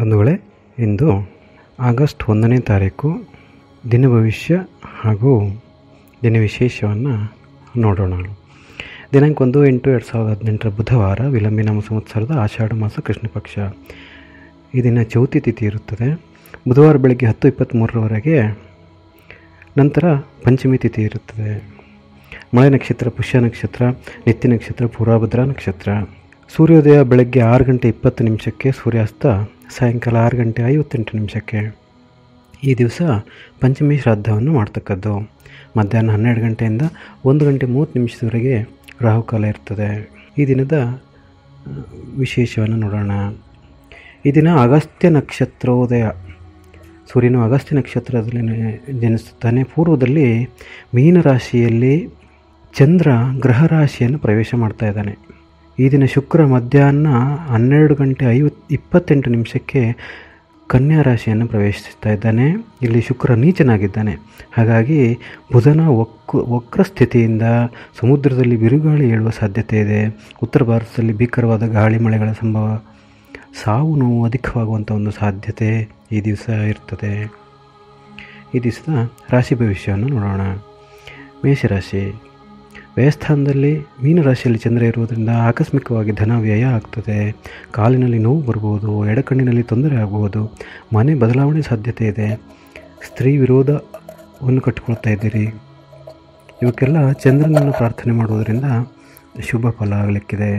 ಬಂಧುಗಳೇ ಇಂದು ಆಗಸ್ಟ್ ಒಂದನೇ ತಾರೀಕು ದಿನ ಭವಿಷ್ಯ ಹಾಗೂ ದಿನ ವಿಶೇಷವನ್ನು ನೋಡೋಣ ದಿನಾಂಕ ಒಂದು ಎಂಟು ಎರಡು ಸಾವಿರದ ಹದಿನೆಂಟರ ಬುಧವಾರ ವಿಲಂಬಿನಾಮ ಸಂವತ್ಸರದ ಆಷಾಢ ಮಾಸ ಕೃಷ್ಣ ಪಕ್ಷ ಈ ದಿನ ಚೌತಿ ತಿಥಿ ಇರುತ್ತದೆ ಬುಧವಾರ ಬೆಳಗ್ಗೆ ಹತ್ತು ಇಪ್ಪತ್ತ್ಮೂರರವರೆಗೆ ನಂತರ ಪಂಚಮಿ ತಿಥಿ ಇರುತ್ತದೆ ಮಳೆ ನಕ್ಷತ್ರ ಪುಷ್ಯ ನಕ್ಷತ್ರ ನಿತ್ಯ ನಕ್ಷತ್ರ ಪೂರ್ವಭದ್ರ ನಕ್ಷತ್ರ ಸೂರ್ಯೋದಯ ಬೆಳಗ್ಗೆ ಆರು ಗಂಟೆ ಇಪ್ಪತ್ತು ನಿಮಿಷಕ್ಕೆ ಸೂರ್ಯಾಸ್ತ ಸಾಯಂಕಾಲ ಆರು ಗಂಟೆ ಐವತ್ತೆಂಟು ನಿಮಿಷಕ್ಕೆ ಈ ದಿವಸ ಪಂಚಮಿ ಶ್ರಾದ್ದವನ್ನು ಮಾಡ್ತಕ್ಕದ್ದು ಮಧ್ಯಾಹ್ನ ಹನ್ನೆರಡು ಗಂಟೆಯಿಂದ ಒಂದು ಗಂಟೆ ಮೂವತ್ತು ನಿಮಿಷದವರೆಗೆ ರಾಹುಕಾಲ ಇರ್ತದೆ ಈ ದಿನದ ಆ, ವಿಶೇಷವನ್ನು ನೋಡೋಣ ಈ ದಿನ ಅಗಸ್ತ್ಯ ನಕ್ಷತ್ರೋದಯ ಸೂರ್ಯನು ಅಗಸ್ತ್ಯ ನಕ್ಷತ್ರದಲ್ಲಿ ನೆ- ಜನಿಸುತ್ತಾನೆ ಪೂರ್ವದಲ್ಲಿ ಮೀನರಾಶಿಯಲ್ಲಿ ಚಂದ್ರ ಗ್ರಹ ರಾಶಿಯನ್ನು ಪ್ರವೇಶ ಮಾಡ್ತಾ ಇದ್ದಾನೆ ಈ ದಿನ ಶುಕ್ರ ಮಧ್ಯಾಹ್ನ ಹನ್ನೆರಡು ಗಂಟೆ ಐವತ್ತು ಇಪ್ಪತ್ತೆಂಟು ನಿಮಿಷಕ್ಕೆ ಕನ್ಯಾ ರಾಶಿಯನ್ನು ಪ್ರವೇಶಿಸ್ತಾ ಇದ್ದಾನೆ ಇಲ್ಲಿ ಶುಕ್ರ ನೀಚನಾಗಿದ್ದಾನೆ ಹಾಗಾಗಿ ಬುಧನ ವಕ್ ವಕ್ರ ಸ್ಥಿತಿಯಿಂದ ಸಮುದ್ರದಲ್ಲಿ ಬಿರುಗಾಳಿ ಏಳುವ ಸಾಧ್ಯತೆ ಇದೆ ಉತ್ತರ ಭಾರತದಲ್ಲಿ ಭೀಕರವಾದ ಗಾಳಿ ಮಳೆಗಳ ಸಂಭವ ಸಾವು ನೋವು ಅಧಿಕವಾಗುವಂಥ ಒಂದು ಸಾಧ್ಯತೆ ಈ ದಿವಸ ಇರ್ತದೆ ಈ ದಿವಸದ ರಾಶಿ ಭವಿಷ್ಯವನ್ನು ನೋಡೋಣ ಮೇಷರಾಶಿ ವ್ಯಯಸ್ಥಾನದಲ್ಲಿ ಮೀನರಾಶಿಯಲ್ಲಿ ಚಂದ್ರ ಇರುವುದರಿಂದ ಆಕಸ್ಮಿಕವಾಗಿ ಧನ ವ್ಯಯ ಆಗ್ತದೆ ಕಾಲಿನಲ್ಲಿ ನೋವು ಬರ್ಬೋದು ಎಡಕಣ್ಣಿನಲ್ಲಿ ತೊಂದರೆ ಆಗ್ಬೋದು ಮನೆ ಬದಲಾವಣೆ ಸಾಧ್ಯತೆ ಇದೆ ಸ್ತ್ರೀ ವಿರೋಧವನ್ನು ಕಟ್ಟಿಕೊಳ್ತಾ ಇದ್ದೀರಿ ಇವಕ್ಕೆಲ್ಲ ಚಂದ್ರನನ್ನು ಪ್ರಾರ್ಥನೆ ಮಾಡುವುದರಿಂದ ಶುಭ ಫಲ ಆಗಲಿಕ್ಕಿದೆ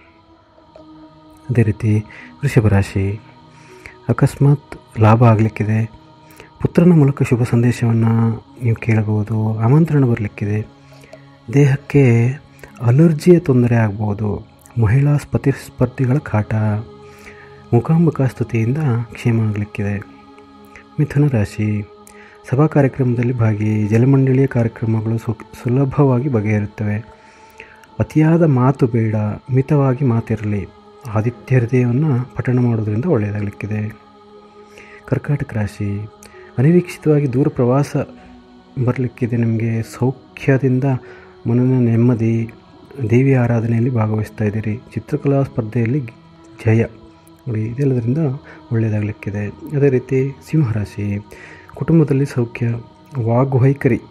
ಅದೇ ರೀತಿ ವೃಷಭ ರಾಶಿ ಅಕಸ್ಮಾತ್ ಲಾಭ ಆಗಲಿಕ್ಕಿದೆ ಪುತ್ರನ ಮೂಲಕ ಶುಭ ಸಂದೇಶವನ್ನು ನೀವು ಕೇಳಬಹುದು ಆಮಂತ್ರಣ ಬರಲಿಕ್ಕಿದೆ ದೇಹಕ್ಕೆ ಅಲರ್ಜಿಯ ತೊಂದರೆ ಆಗ್ಬೋದು ಮಹಿಳಾ ಸ್ಪತಿ ಸ್ಪರ್ಧಿಗಳ ಕಾಟ ಮುಖಾಮುಖ ಸ್ತುತಿಯಿಂದ ಕ್ಷೇಮ ಆಗಲಿಕ್ಕಿದೆ ಮಿಥುನ ರಾಶಿ ಸಭಾ ಕಾರ್ಯಕ್ರಮದಲ್ಲಿ ಭಾಗಿ ಜಲಮಂಡಳಿಯ ಕಾರ್ಯಕ್ರಮಗಳು ಸು ಸುಲಭವಾಗಿ ಬಗೆಹರುತ್ತವೆ ಅತಿಯಾದ ಮಾತು ಬೇಡ ಮಿತವಾಗಿ ಮಾತಿರಲಿ ಆದಿತ್ಯ ಹೃದಯವನ್ನು ಪಠಣ ಮಾಡೋದರಿಂದ ಒಳ್ಳೆಯದಾಗಲಿಕ್ಕಿದೆ ಕರ್ಕಾಟಕ ರಾಶಿ ಅನಿರೀಕ್ಷಿತವಾಗಿ ದೂರ ಪ್ರವಾಸ ಬರಲಿಕ್ಕಿದೆ ನಿಮಗೆ ಸೌಖ್ಯದಿಂದ ಮನನ ನೆಮ್ಮದಿ ದೇವಿ ಆರಾಧನೆಯಲ್ಲಿ ಭಾಗವಹಿಸ್ತಾ ಇದ್ದೀರಿ ಚಿತ್ರಕಲಾ ಸ್ಪರ್ಧೆಯಲ್ಲಿ ಜಯ ನೋಡಿ ಇದೆಲ್ಲದರಿಂದ ಒಳ್ಳೆಯದಾಗಲಿಕ್ಕಿದೆ ಅದೇ ರೀತಿ ಸಿಂಹರಾಶಿ ಕುಟುಂಬದಲ್ಲಿ ಸೌಖ್ಯ ವಾಗ್ವೈಖರಿ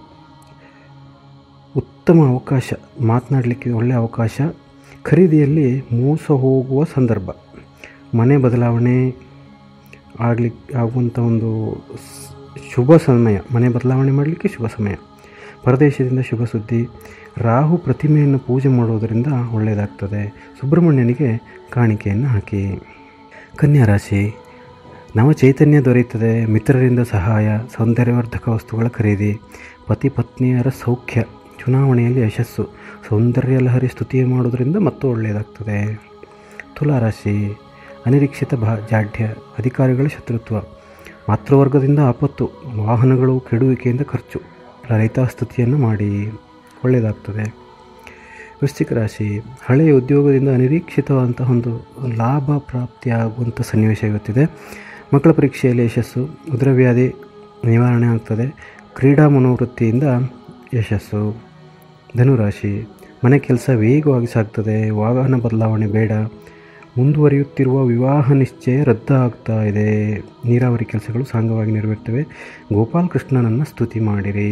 ಉತ್ತಮ ಅವಕಾಶ ಮಾತನಾಡಲಿಕ್ಕೆ ಒಳ್ಳೆಯ ಅವಕಾಶ ಖರೀದಿಯಲ್ಲಿ ಮೋಸ ಹೋಗುವ ಸಂದರ್ಭ ಮನೆ ಬದಲಾವಣೆ ಆಗ್ಲಿಕ್ಕೆ ಆಗುವಂಥ ಒಂದು ಸ್- ಶುಭ ಸಮಯ ಮನೆ ಬದಲಾವಣೆ ಮಾಡಲಿಕ್ಕೆ ಶುಭ ಸಮಯ ಪರದೇಶದಿಂದ ಶುಭ ಸುದ್ದಿ ರಾಹು ಪ್ರತಿಮೆಯನ್ನು ಪೂಜೆ ಮಾಡುವುದರಿಂದ ಒಳ್ಳೆಯದಾಗ್ತದೆ ಸುಬ್ರಹ್ಮಣ್ಯನಿಗೆ ಕಾಣಿಕೆಯನ್ನು ಹಾಕಿ ಕನ್ಯಾ ರಾಶಿ ನವ ಚೈತನ್ಯ ದೊರೆಯುತ್ತದೆ ಮಿತ್ರರಿಂದ ಸಹಾಯ ಸೌಂದರ್ಯವರ್ಧಕ ವಸ್ತುಗಳ ಖರೀದಿ ಪತಿ ಪತ್ನಿಯರ ಸೌಖ್ಯ ಚುನಾವಣೆಯಲ್ಲಿ ಯಶಸ್ಸು ಸೌಂದರ್ಯ ಲಹರಿ ಸ್ತುತಿ ಮಾಡುವುದರಿಂದ ಮತ್ತು ಒಳ್ಳೆಯದಾಗ್ತದೆ ತುಲಾರಾಶಿ ಅನಿರೀಕ್ಷಿತ ಭಾ ಜಾಢ್ಯ ಅಧಿಕಾರಿಗಳ ಶತ್ರುತ್ವ ಮಾತೃವರ್ಗದಿಂದ ಆಪತ್ತು ವಾಹನಗಳು ಕೆಡುವಿಕೆಯಿಂದ ಖರ್ಚು ಲಲಿತಾ ಸ್ತುತಿಯನ್ನು ಮಾಡಿ ಒಳ್ಳೆಯದಾಗ್ತದೆ ವೃಶ್ಚಿಕ ರಾಶಿ ಹಳೆಯ ಉದ್ಯೋಗದಿಂದ ಅನಿರೀಕ್ಷಿತವಾದಂತಹ ಒಂದು ಲಾಭ ಪ್ರಾಪ್ತಿಯಾಗುವಂಥ ಸನ್ನಿವೇಶ ಇವತ್ತಿದೆ ಮಕ್ಕಳ ಪರೀಕ್ಷೆಯಲ್ಲಿ ಯಶಸ್ಸು ಉದರವ್ಯಾಧಿ ನಿವಾರಣೆ ಆಗ್ತದೆ ಕ್ರೀಡಾ ಮನೋವೃತ್ತಿಯಿಂದ ಯಶಸ್ಸು ಧನುರಾಶಿ ಮನೆ ಕೆಲಸ ವೇಗವಾಗಿ ಸಾಗ್ತದೆ ವಾಹನ ಬದಲಾವಣೆ ಬೇಡ ಮುಂದುವರಿಯುತ್ತಿರುವ ವಿವಾಹ ನಿಶ್ಚಯ ರದ್ದಾಗ್ತಾ ಇದೆ ನೀರಾವರಿ ಕೆಲಸಗಳು ಸಾಂಗವಾಗಿ ನೆರವೇರ್ತವೆ ಗೋಪಾಲಕೃಷ್ಣನನ್ನು ಸ್ತುತಿ ಮಾಡಿರಿ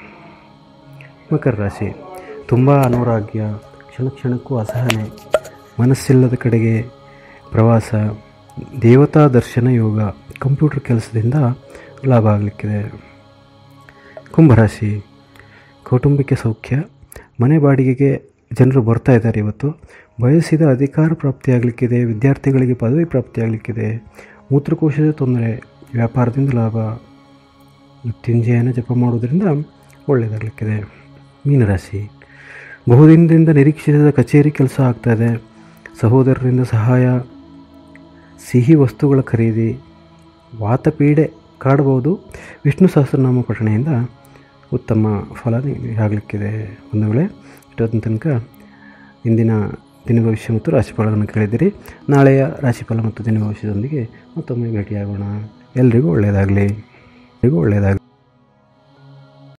ಮಕರ ರಾಶಿ ತುಂಬ ಅನಾರೋಗ್ಯ ಕ್ಷಣ ಕ್ಷಣಕ್ಕೂ ಅಸಹನೆ ಮನಸ್ಸಿಲ್ಲದ ಕಡೆಗೆ ಪ್ರವಾಸ ದೇವತಾ ದರ್ಶನ ಯೋಗ ಕಂಪ್ಯೂಟರ್ ಕೆಲಸದಿಂದ ಲಾಭ ಆಗಲಿಕ್ಕಿದೆ ಕುಂಭರಾಶಿ ಕೌಟುಂಬಿಕ ಸೌಖ್ಯ ಮನೆ ಬಾಡಿಗೆಗೆ ಜನರು ಬರ್ತಾ ಇದ್ದಾರೆ ಇವತ್ತು ಬಯಸಿದ ಅಧಿಕಾರ ಪ್ರಾಪ್ತಿಯಾಗಲಿಕ್ಕಿದೆ ವಿದ್ಯಾರ್ಥಿಗಳಿಗೆ ಪದವಿ ಪ್ರಾಪ್ತಿಯಾಗಲಿಕ್ಕಿದೆ ಮೂತ್ರಕೋಶದ ತೊಂದರೆ ವ್ಯಾಪಾರದಿಂದ ಲಾಭ ಮೃತ್ಯುಂಜಯನ ಜಪ ಮಾಡುವುದರಿಂದ ಒಳ್ಳೆಯದಾಗಲಿಕ್ಕಿದೆ ಮೀನರಾಶಿ ಬಹುದಿನದಿಂದ ನಿರೀಕ್ಷಿಸಿದ ಕಚೇರಿ ಕೆಲಸ ಆಗ್ತಾಯಿದೆ ಸಹೋದರರಿಂದ ಸಹಾಯ ಸಿಹಿ ವಸ್ತುಗಳ ಖರೀದಿ ವಾತಪೀಡೆ ಕಾಡಬಹುದು ವಿಷ್ಣು ಸಹಸ್ರನಾಮ ಪಠಣೆಯಿಂದ ಉತ್ತಮ ಫಲ ಆಗಲಿಕ್ಕಿದೆ ಒಂದು ವೇಳೆ ಇಷ್ಟೊತ್ತಿನ ತನಕ ಇಂದಿನ ದಿನ ಭವಿಷ್ಯ ಮತ್ತು ರಾಶಿಫಲವನ್ನು ಕೇಳಿದಿರಿ ನಾಳೆಯ ರಾಶಿಫಲ ಮತ್ತು ದಿನ ಭವಿಷ್ಯದೊಂದಿಗೆ ಮತ್ತೊಮ್ಮೆ ಭೇಟಿಯಾಗೋಣ ಎಲ್ರಿಗೂ ಒಳ್ಳೆಯದಾಗಲಿ ಎಲ್ರಿಗೂ ಒಳ್ಳೆಯದಾಗಲಿ